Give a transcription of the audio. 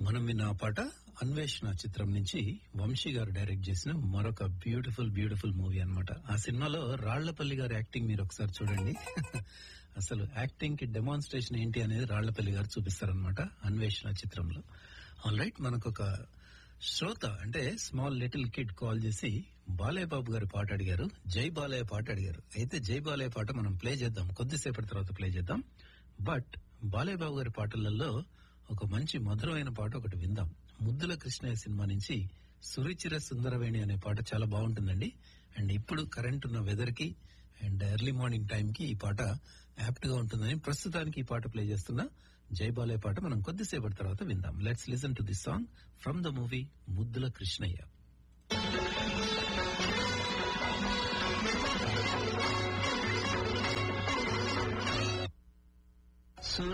మనం విన్న ఆ పాట అన్వేషణ చిత్రం నుంచి వంశీ గారు డైరెక్ట్ చేసిన మరొక బ్యూటిఫుల్ బ్యూటిఫుల్ మూవీ అన్నమాట ఆ సినిమాలో రాళ్లపల్లి గారి యాక్టింగ్ మీరు ఒకసారి చూడండి అసలు యాక్టింగ్ కి డెమాన్స్ట్రేషన్ ఏంటి అనేది రాళ్లపల్లి గారు చూపిస్తారనమాట అన్వేషణ చిత్రంలో ఆల్ రైట్ మనకు ఒక శ్రోత అంటే స్మాల్ లిటిల్ కిడ్ కాల్ చేసి బాలయ్య బాబు గారి పాట అడిగారు జై బాలయ్య పాట అడిగారు అయితే జై బాలయ్య పాట మనం ప్లే చేద్దాం కొద్దిసేపటి తర్వాత ప్లే చేద్దాం బట్ బాలయ్య బాబు గారి పాటలలో ఒక మంచి మధురమైన పాట ఒకటి విందాం ముద్దుల కృష్ణయ్య సినిమా నుంచి సురిచిర సుందరవేణి అనే పాట చాలా బాగుంటుందండి అండ్ ఇప్పుడు కరెంట్ ఉన్న వెదర్ కి అండ్ ఎర్లీ మార్నింగ్ టైం కి ఈ పాట యాప్ట్ గా ఉంటుందని ప్రస్తుతానికి ఈ పాట ప్లే చేస్తున్న జై బాలయ్య పాట మనం కొద్దిసేపటి తర్వాత విందాం let's listen to this song from the movie Muddula Krishnaiah